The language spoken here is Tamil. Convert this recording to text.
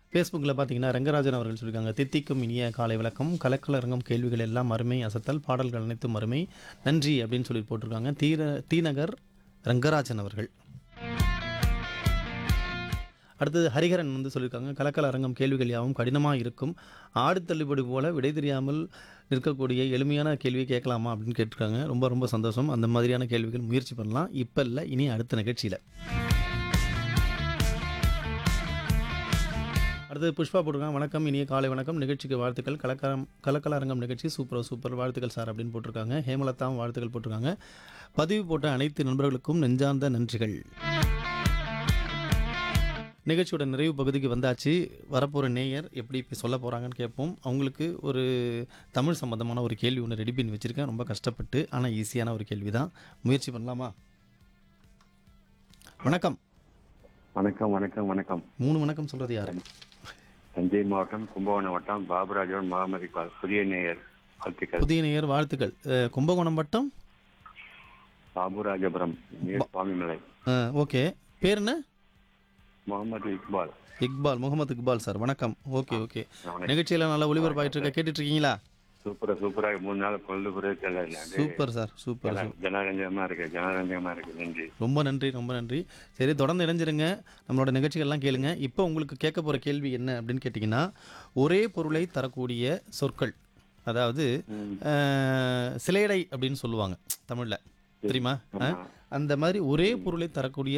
ஃபேஸ்புக்கில் பார்த்தீங்கன்னா ரங்கராஜன் அவர்கள் சொல்லியிருக்காங்க தித்திக்கும் இனிய காலை விளக்கம் கலக்கலரங்கம் கேள்விகள் எல்லாம் அருமை அசத்தல் பாடல்கள் அனைத்தும் அருமை நன்றி அப்படின்னு சொல்லி போட்டிருக்காங்க தீர தீநகர் ரங்கராஜன் அவர்கள் அடுத்தது ஹரிஹரன் வந்து சொல்லியிருக்காங்க கலக்கல அரங்கம் கேள்விகள் யாவும் கடினமாக இருக்கும் ஆடு தள்ளுபடி போல விடை தெரியாமல் நிற்கக்கூடிய எளிமையான கேள்வியை கேட்கலாமா அப்படின்னு கேட்டிருக்காங்க ரொம்ப ரொம்ப சந்தோஷம் அந்த மாதிரியான கேள்விகள் முயற்சி பண்ணலாம் இப்போ இல்லை இனி அடுத்த நிகழ்ச்சியில் அடுத்தது புஷ்பா போட்டிருக்காங்க வணக்கம் இனிய காலை வணக்கம் நிகழ்ச்சிக்கு வாழ்த்துக்கள் கலக்கரம் கலக்கல அரங்கம் நிகழ்ச்சி சூப்பர் சூப்பர் வாழ்த்துக்கள் சார் அப்படின்னு போட்டிருக்காங்க ஹேமலதாவும் வாழ்த்துக்கள் போட்டிருக்காங்க பதிவு போட்ட அனைத்து நண்பர்களுக்கும் நெஞ்சார்ந்த நன்றிகள் நிகழ்ச்சியோட நிறைவு பகுதிக்கு வந்தாச்சு வரப்போகிற நேயர் எப்படி இப்போ சொல்ல போகிறாங்கன்னு கேட்போம் அவங்களுக்கு ஒரு தமிழ் சம்மந்தமான ஒரு கேள்வி ஒன்று ரெடி பண்ணி வச்சுருக்கேன் ரொம்ப கஷ்டப்பட்டு ஆனால் ஈஸியான ஒரு கேள்வி தான் முயற்சி பண்ணலாமா வணக்கம் வணக்கம் வணக்கம் வணக்கம் மூணு வணக்கம் சொல்கிறது யாரு தஞ்சை மாவட்டம் கும்பகோணம் வட்டம் பாபுராஜன் முகமது இக்பால் புதிய நேயர் வாழ்த்துக்கள் புதிய நேயர் வாழ்த்துக்கள் அஹ், கும்பகோணம் வட்டம் பாபுராஜபுரம் நீர் சுவாமிமலை அஹ், ஓகே பேர் என்ன முகமது இக்பால் இக்பால் முகமது இக்பால் சார் வணக்கம் ஓகே ஓகே வணக்கம். நிகழ்ச்சியில் நல்லா ஒளிபரப்பாயிட்டு இருக்க கேட்டுட்டு இருக்கீங்களா சூப்பரா சூப்பராக மூணு நாள் பொழுது பிறகு சூப்பர் சார் சூப்பர் ஜனரஞ்சகமா இருக்கு ஜனரஞ்சகமா இருக்கு நன்றி ரொம்ப நன்றி ரொம்ப நன்றி சரி தொடர்ந்து இணைஞ்சிருங்க நம்மளோட நிகழ்ச்சிகள்லாம் கேளுங்க இப்போ உங்களுக்கு கேட்க போகிற கேள்வி என்ன அப்படின்னு கேட்டிங்கன்னா ஒரே பொருளை தரக்கூடிய சொற்கள் அதாவது அஹ், சிலேடை அப்படின்னு சொல்லுவாங்க தமிழில் தெரியுமா அஹ், அந்த மாதிரி ஒரே பொருளை தரக்கூடிய